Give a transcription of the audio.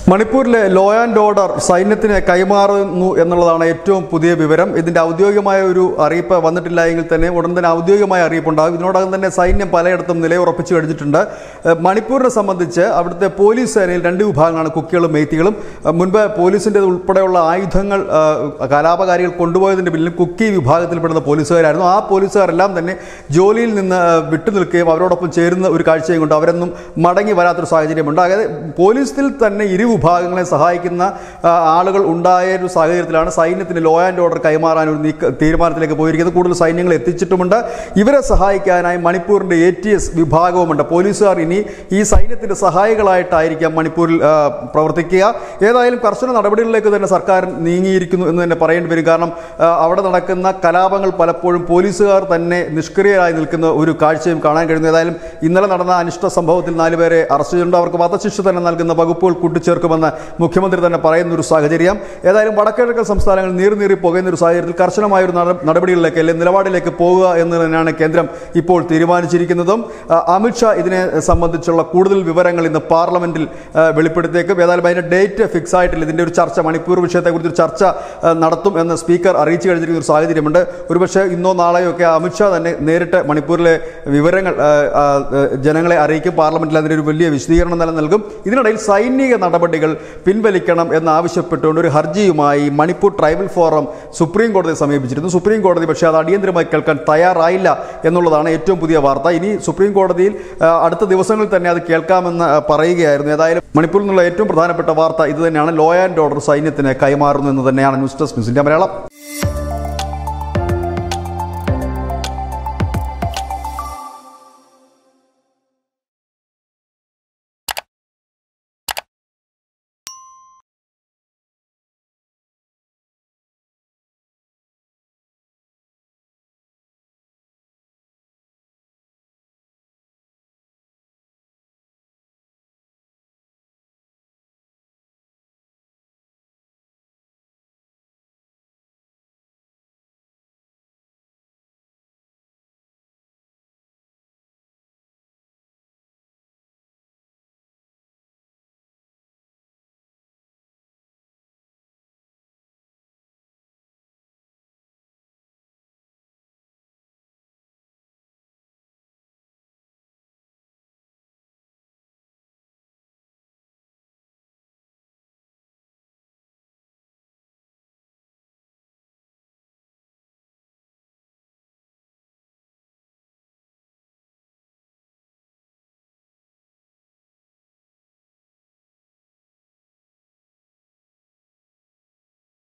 മണിപ്പൂരിലെ law and order സൈന്യത്തിന് കൈമാറുന്നു എന്നുള്ളതാണ് ഏറ്റവും പുതിയ വിവരം ഇതിന്റെ ഔദ്യോഗികമായ ഒരു അറിയിപ്പ് വന്നിട്ടില്ല എങ്കിൽ തന്നെ ഉടൻ തന്നെ ഔദ്യോഗികമായ അറിയിപ്പുണ്ടാകും ഇതിനോടകം തന്നെ സൈന്യം പലയിടത്തും നിലയുറപ്പിച്ചു കഴിഞ്ഞിട്ടുണ്ട് ഏഹ് മണിപ്പൂരിനെ സംബന്ധിച്ച് അവിടുത്തെ പോലീസ് സേനയിൽ രണ്ട് വിഭാഗങ്ങളാണ് കുക്കികളും മെയ്ത്തികളും ഏഹ് മുൻപ് പോലീസിന്റെ ഉൾപ്പെടെയുള്ള ആയുധങ്ങൾ ഏഹ് കലാപകാരികൾ കൊണ്ടുപോയതിന്റെ പിന്നിൽ കുക്കി വിഭാഗത്തിൽപ്പെടുന്ന പോലീസുകാരായിരുന്നു ആ പോലീസുകാരെല്ലാം തന്നെ ജോലിയിൽ നിന്ന് ഏഹ് വിട്ടുനിൽക്കുകയും അവരോടൊപ്പം ചേരുന്ന ഒരു കാഴ്ചയും കൊണ്ട് അവരൊന്നും മടങ്ങി വരാത്തൊരു സാഹചര്യമുണ്ട് അതായത് പോലീസിൽ തന്നെ ഇരു വിഭാഗങ്ങളെ സഹായിക്കുന്ന ആ, ആളുകൾ ഉണ്ടായ ഒരു സാഹചര്യത്തിലാണ് സൈന്യത്തിന് ലോ ആൻഡ് ഓർഡർ കൈമാറാൻ ഒരു നീക്ക തീരുമാനത്തിലേക്ക് പോയിരിക്കുന്നത് കൂടുതൽ സൈന്യങ്ങൾ എത്തിച്ചിട്ടുമുണ്ട് ഇവരെ സഹായിക്കാനായി മണിപ്പൂരിന്റെ എ ടി എസ് വിഭാഗവുമുണ്ട് പോലീസുകാർ ഇനി ഈ സൈന്യത്തിന്റെ സഹായികളായിട്ടായിരിക്കാം മണിപ്പൂരിൽ ആ, പ്രവർത്തിക്കുക ഏതായാലും കർശന നടപടികളിലേക്ക് തന്നെ സർക്കാർ നീങ്ങിയിരിക്കുന്നു എന്ന് തന്നെ പറയേണ്ടി വരും കാരണം ആ, അവിടെ നടക്കുന്ന കലാപങ്ങൾ പലപ്പോഴും പോലീസുകാർ തന്നെ നിഷ്ക്രിയരായി നിൽക്കുന്ന ഒരു കാഴ്ചയും കാണാൻ കഴിയുന്നു ഏതായാലും ഇന്നലെ നടന്ന അനിഷ്ട സംഭവത്തിൽ നാലുപേരെ അറസ്റ്റ് ചെയ്തിട്ടുണ്ട് അവർക്ക് വധശിക്ഷ തന്നെ നൽകുന്ന വകുപ്പുകൾ കൂട്ടിച്ചേർക്കുമെന്ന് മുഖ്യമന്ത്രി തന്നെ പറയുന്ന ഒരു സാഹചര്യം ഏതായാലും വടക്കിഴക്കൻ സംസ്ഥാനങ്ങൾ നീറി നീറി പോകുന്ന ഒരു സാഹചര്യത്തിൽ കർശനമായ ഒരു നട- നടപടികളിലേക്ക് അല്ലെങ്കിൽ നിലപാടിലേക്ക് പോകുക എന്ന് തന്നെയാണ് കേന്ദ്രം ഇപ്പോൾ തീരുമാനിച്ചിരിക്കുന്നതും ആ, അമിത്ഷാ ഇതിനെ സംബന്ധിച്ചുള്ള കൂടുതൽ വിവരങ്ങൾ ഇന്ന് പാർലമെന്റിൽ ആ, വെളിപ്പെടുത്തിയേക്കും ഏതായാലും അതിന്റെ ഡേറ്റ് ഫിക്സ് ആയിട്ടില്ല ഇതിന്റെ ഒരു ചർച്ച മണിപ്പൂർ വിഷയത്തെക്കുറിച്ച് ഒരു ചർച്ച ആ, നടത്തും എന്ന് സ്പീക്കർ അറിയിച്ചു കഴിഞ്ഞിരിക്കുന്ന ഒരു സാഹചര്യമുണ്ട് ഒരുപക്ഷെ ഇന്നോ നാളെയോ ഒക്കെ അമിത്ഷാ തന്നെ നേരിട്ട് മണിപ്പൂരിലെ വിവരങ്ങൾ ആ, ആ, ആ, ജനങ്ങളെ അറിയിക്കും പാർലമെന്റിൽ അതിന്റെ ഒരു വലിയ വിശദീകരണം തന്നെ നൽകും ഇതിനിടയിൽ സൈനിക നടപടികൾ പിൻവലിക്കണം എന്നാവശ്യപ്പെട്ടുകൊണ്ട് ഒരു ഹർജിയുമായി മണിപ്പൂർ ട്രൈബൽ ഫോറം സുപ്രീം കോടതിയെ സമീപിച്ചിരുന്നു സുപ്രീം കോടതി പക്ഷേ അത് അടിയന്തരമായി കേൾക്കാൻ തയ്യാറായില്ല എന്നുള്ളതാണ് ഏറ്റവും പുതിയ വാർത്ത ഇനി സുപ്രീം കോടതിയിൽ ആ, അടുത്ത ദിവസങ്ങളിൽ തന്നെ അത് കേൾക്കാമെന്ന് ആ, പറയുകയായിരുന്നു ഏതായാലും മണിപ്പൂരിൽ നിന്നുള്ള ഏറ്റവും പ്രധാനപ്പെട്ട വാർത്ത ഇത് തന്നെയാണ് ലോ ആൻഡ് ഓർഡർ സൈന്യത്തിന് കൈമാറുന്നു എന്ന് തന്നെയാണ് ന്യൂസ് ഡെസ്ക് ന്യൂസിന്റെ മലയാളം